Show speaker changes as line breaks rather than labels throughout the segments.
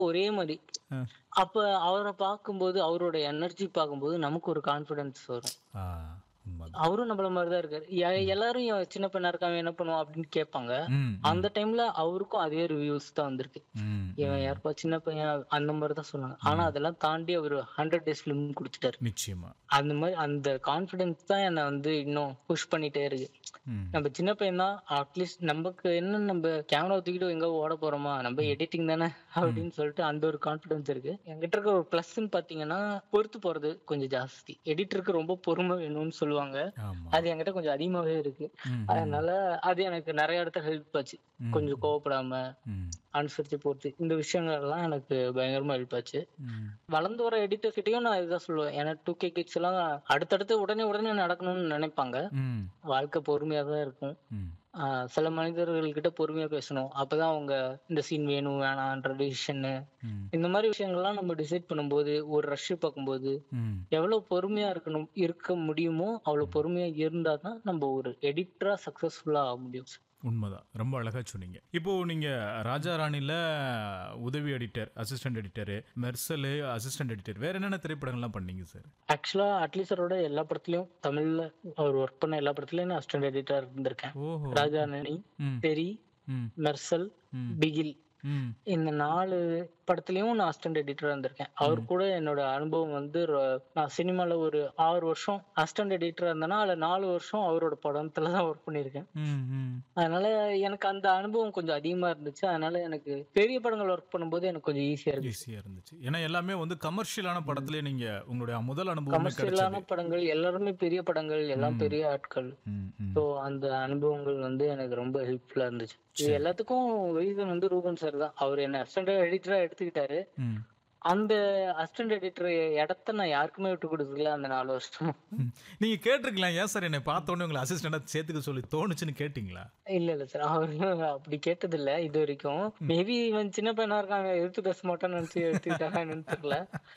ஒரே மாரி.
அ.
அப்ப அவர பார்க்கும்போது, அவரோட எனர்ஜி பார்க்கும்போது நமக்கு ஒரு கான்ஃபிடன்ஸ் வரும்.
ஆ. உண்மதான்.
அவரும் நம்மள மாரி தான் இருக்காரு. எ எல்லாரும் "இவன் சின்ன பையனா இருக்கான், இவன் என்ன பண்ணுவான்?" அப்படின்னு கேட்பாங்க.
ம், ம்.
அந்த டைம்ல அவருக்கும் அதே ரிவ்யூஸ் தான் வந்திருக்கு.
ம்,
"இவன்
ம்.
யாருப்பா சின்ன பையன்" அந்த மாரி தான் சொன்னாங்க. ஆனா அதெல்லாம் தாண்டி அவரு 100 டேஸ் ஃபிலிம் குடுத்துட்டாரு.
நிச்சயமா.
அந்த மாரி அந்த கான்ஃபிடன்ஸ் தான் என்ன வந்து இன்னும் புஷ் பண்ணிட்டே இருக்கு.
ம்.
நம்ம சின்ன பையன் தான். அட்லீஸ்ட் நமக்கு என்ன நம்ப கேமராவ தூக்கிட்டு எங்க ஓட போறோமா? நம்ம எடிட்டிங் தானே அப்படின்னு சொல்லிட்டு அந்த ஒரு கான்ஃபிடன்ஸ் இருக்கு. என்கிட்ட இருக்க ஒரு பிளஸ்ன்னு பார்த்தீங்கன்னா, பொறுத்து போறது கொஞ்சம் ஜாஸ்தி. எடிட்டருக்கு ரொம்ப பொறுமை வேணும்னு சொல்லுவாங்க.
ஆமா.
அது என்கிட்ட கொஞ்சம் அதிகமாவே இருக்கு.
ம், ம்.
அதனால அது எனக்கு நெறைய இடத்துல ஹெல்ப் ஆச்சு.
ம்.
கொஞ்சம் கோவப்படாம,
ம்.
அனுசரிச்சு போறது. இந்த விஷயங்கள்லாம் எனக்கு பயங்கரமா ஹெல்ப் ஆச்சு.
ம்.
வளர்ந்து வர எடிட்டர் கிட்டயும் நான் இதுதான் சொல்லுவேன். ஏன்னா 2கே கிட்ஸ் எல்லாம் அடுத்தடுத்து உடனே உடனே நடக்கணும்னு நினைப்பாங்க.
ம்.
வாழ்க்கை பொறுமையா தான் இருக்கும்.
ம்.
ஆ சில மனிதர்கள் கிட்ட பொறுமையா பேசணும். அப்பதான் அவங்க இந்த சீன் வேணும், வேணான்ற டிசிஷன்னு
ம்.
இந்த மாரி விஷயங்கள்லாம் நம்ம டிசைட் பண்ணும்போது, ஒரு ரஷ் பார்க்கும்போது,
ம்.
எவ்வளவு பொறுமையா இருக்கணும் இருக்க முடியுமோ, அவ்வளவு பொறுமையா இருந்தா தான் நம்ம ஒரு எடிட்டரா சக்சஸ்ஃபுல்லா ஆக முடியும்.
உண்மதான். ரொம்ப அழகா சொன்னீங்க. இப்போ நீங்க ராஜா ராணில உதவி editor, assistant editor, Mersal assistant editor. வேற என்னென்ன திரைப்படங்கள்லாம் பண்ணீங்க சார்?
ஆக்சுவலா அட்லி சாரோட எல்லா படத்துலயும் தமிழ்ல அவர் ஒர்க் பண்ண எல்லா படத்துலயும் நான் அசிஸ்டன்ட் எடிட்டரா இருந்திருக்கேன்.
ஓஹோ!
ராஜா ராணி,
ம்.
தெறி,
ம்.
மெர்சல்,
ம்.
பிகில்
ம்.
இந்த 4 படத்துலயும் நான் அசிஸ்டன்ட் எடிட்டரா இருந்திருக்கேன். அவர் கூட என்னோட அனுபவம் வந்து ரொ நான் சினிமால ஒரு 6 வருஷம் அசிஸ்டன்ட் எடிட்டரா இருந்தேன்னா, அதுல 4 வருஷம் அவரோட படத்துல தான் ஒர்க் பண்ணியிருக்கேன்.
ம். ம்.
அதனால எனக்கு அந்த அனுபவம் கொஞ்சம் அதிகமா இருந்துச்சு. அதனால எனக்கு பெரிய படங்கள் ஒர்க் பண்ணும்போது எனக்கு கொஞ்சம் ஈஸியா இருந்துச்சு.
ஈஸியா இருந்துச்சு. ஏன்னா எல்லாமே வந்து கமர்ஷியலான படத்திலே நீங்க உங்களுடைய முதல் அனுபவமே
கமர்ஷியலான
கிடைச்சது.
படங்கள் எல்லாருமே பெரிய படங்கள், எல்லாம்
ம்.
பெரிய ஆட்கள்.
ம். ம்.
ஸோ அந்த அனுபவங்கள் வந்து எனக்கு ரொம்ப ஹெல்ப்ஃபுல்லா இருந்துச்சு. இது
சரி.
எல்லாத்துக்கும் ரீசன் வந்து ரூபன் சார் தான். அவர் என்ன அசிஸ்டன்ட் எடிட்டரா எடுத்துக்கிட்டாரு.
ம்.
அந்த அசிஸ்டன்ட் எடிட்டர் இடத்த நான் யாருக்குமே விட்டு கொடுக்கல அந்த 4 வருஷம்.
ம். நீங்க கேட்டிருக்கலாம், ஏன் சார் என்னை பார்த்த உடனே உங்களை அசிஸ்டண்டா சேர்த்துக்க சொல்லி தோணுச்சுன்னு கேட்டீங்களா?
இல்ல, இல்ல சார். அவரு அப்படி கேட்டதில்ல இதுவரைக்கும். மேபி இவன் சின்ன பையனா இருக்கான், இவன் எதிர்த்து பேச மாட்டான்னு நினைச்சு எடுத்துக்கிட்டாரா என்னன்னு தெரியல.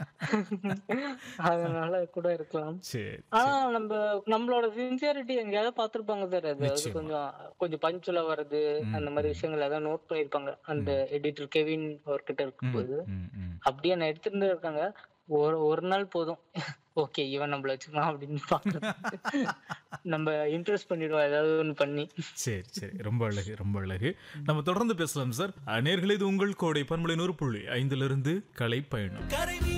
அதனால கூட இருக்கலாம்.
சரி.
ஆனா
சரி.
நம்ப நம்மளோட சின்சியாரிட்டி எங்கேயாவது பார்த்திருப்பாங்க சார். அது அது
நிச்சயமா.
கொஞ்சம் கொஞ்சம் பஞ்சுவலா வர்றது,
ம்.
அந்த மாரி
ம்.
விஷயங்கள் ஏதாவது நோட் பண்ணியிருப்பாங்க. அந்த எடிட்டர் கெவின் அவர்கிட்ட
ம்.
இருக்கும்போது.
ம். ம்.
அப்படியே என்ன எடுத்துட்டு இருக்காங்க. ஒரு ஒரு நாள் போதும். ஓகே இவன் நம்மள வச்சுக்கலாம் அப்படின்னு பார்க்கறதுக்கு. நம்ம இம்ப்ரெஸ் பண்ணிடுவோம் ஏதாவது ஒண்ணு பண்ணி.
சரி, சரி. ரொம்ப அழகு, ரொம்ப அழகு. நம்ம தொடர்ந்து பேசலாம் சார். நேயர்களே இது உங்கள் கோடை பண்பலை 100.5 இலிருந்து கலை பயணம்.